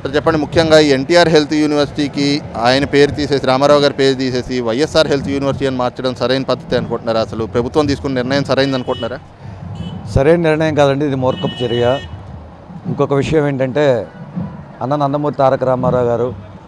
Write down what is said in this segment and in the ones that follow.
sir చెప్పండి ముఖ్యంగా ఈ ఎన్టీఆర్ హెల్త్ యూనివర్సిటీకి ఆయన పేరు తీసేసి రామారావు గారి పేరు తీసేసి వైఎస్ఆర్ హెల్త్ యూనివర్సిటీ అని మార్చడం సరైన పద్ధతి అనుకుంటున్నారా అసలు ప్రభుత్వం తీసుకున్న నిర్ణయం సరైనది అనుకుంటున్నారా సరైన నిర్ణయం కాదండి ఇది మూర్ఖపు చర్య ఇంకొక విషయం ఏంటంటే అన్న నందమూరి తారక రామారావు గారు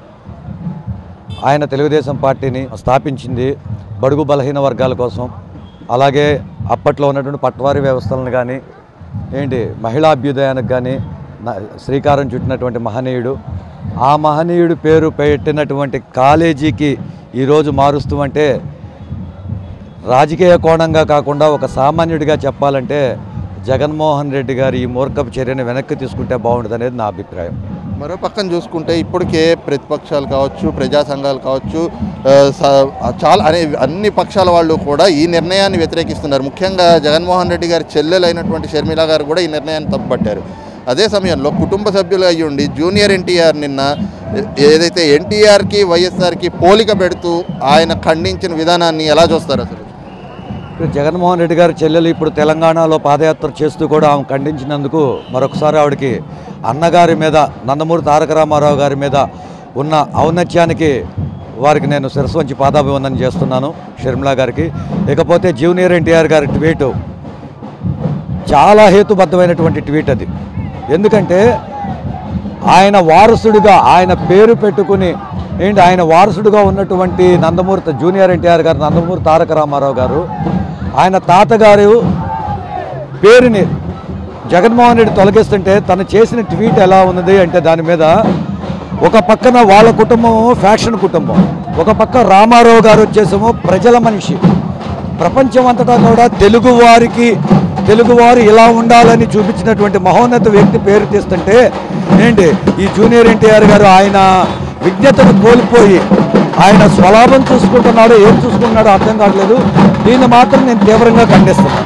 ఆయన తెలుగుదేశం పార్టీని స్థాపించింది బడుగు బలహీన వర్గాల కోసం అలాగే అప్పట్లో ఉన్నటువంటి పట్వారీ వ్యవస్థలను కానీ ఏంటి మహిళా అభ్యుదయానికి కానీ న- శ్రీకారం చుట్టినటువంటి మహనీయుడు ఆ మహనీయుడు పేరు పెట్టినటువంటి కాలేజీకి ఈరోజు మారుస్తూ అంటే రాజకీయ కోణంగా కాకుండా ఒక సామాన్యుడిగా చెప్పాలంటే జగన్మోహన్ రెడ్డి గారి ఈ మూర్ఖపు చర్యను వెనక్కి తీసుకుంటే బాగుంటుంది అనేది నా అభిప్రాయం మరో పక్కన చూసుకుంటే ఇప్పటికే ప్రతిపక్షాలు కావచ్చు ప్రజా సంఘాలు కావచ్చు ఆ, స- చాలా అనే అన్ని పక్షాల వాళ్ళు కూడా ఈ నిర్ణయాన్ని వ్యతిరేకిస్తున్నారు ముఖ్యంగా జగన్మోహన్ రెడ్డి గారి చెల్లెలైనటువంటి షర్మిల గారు కూడా ఈ నిర్ణయాన్ని తప్పుపట్టారు అదే సమయంలో కుటుంబ సభ్యులు అయ్యి ఉండి జూనియర్ ఎన్టీఆర్ నిన్న ఏ- ఏదైతే ఎన్టీఆర్కి వైఎస్ఆర్కి పోలిక పెడుతూ ఆయన ఖండించిన విధానాన్ని ఎలా చూస్తారు అసలు ఇప్పుడు జగన్మోహన్ రెడ్డి గారి చెల్లెలు ఇప్పుడు తెలంగాణలో పాదయాత్ర చేస్తూ కూడా ఆమె ఖండించినందుకు మరొకసారి ఆవిడకి అన్నగారి మీద నందమూరి తారక రామారావు గారి మీద ఉన్న ఔన్నత్యానికి వారికి నేను శిరస్సు వంచి పాదాభివందనం చేస్తున్నాను షర్మిలా గారికి ఇకపోతే జూనియర్ ఎన్టీఆర్ గారి ట్వీటు చాలా హేతుబద్ధమైనటువంటి ట్వీట్ అది ఎందుకంటే ఆయన వారసుడిగా ఆయన పేరు పెట్టుకుని ఏంటి ఆయన వారసుడిగా ఉన్నటువంటి నందమూరి జూనియర్ ఎన్టీఆర్ గారు నందమూరి తారక రామారావు గారు ఆయన తాతగారు పేరుని జగన్మోహన్ రెడ్డి తొలగిస్తుంటే తను చేసిన ట్వీట్ ఎలా ఉన్నది అంటే దాని మీద ఒక పక్కన వాళ్ళ కుటుంబం ఫ్యాక్షన్ కుటుంబం ఒక పక్క రామారావు గారు వచ్చేసేమో ప్రజల మనిషి ప్రపంచం అంతటా కూడా తెలుగు వారికి తెలుగువారు ఇలా ఉండాలని చూపించినటువంటి మహోన్నత వ్యక్తి పేరు తీస్తుంటే ఏంటి ఈ జూనియర్ ఎన్టీఆర్ గారు ఆయన విజ్ఞతను కోల్పోయి ఆయన స్వలాభం చూసుకుంటున్నాడో ఏం చూసుకుంటున్నాడో అర్థం కావట్లేదు దీన్ని మాత్రం నేను తీవ్రంగా ఖండిస్తున్నాను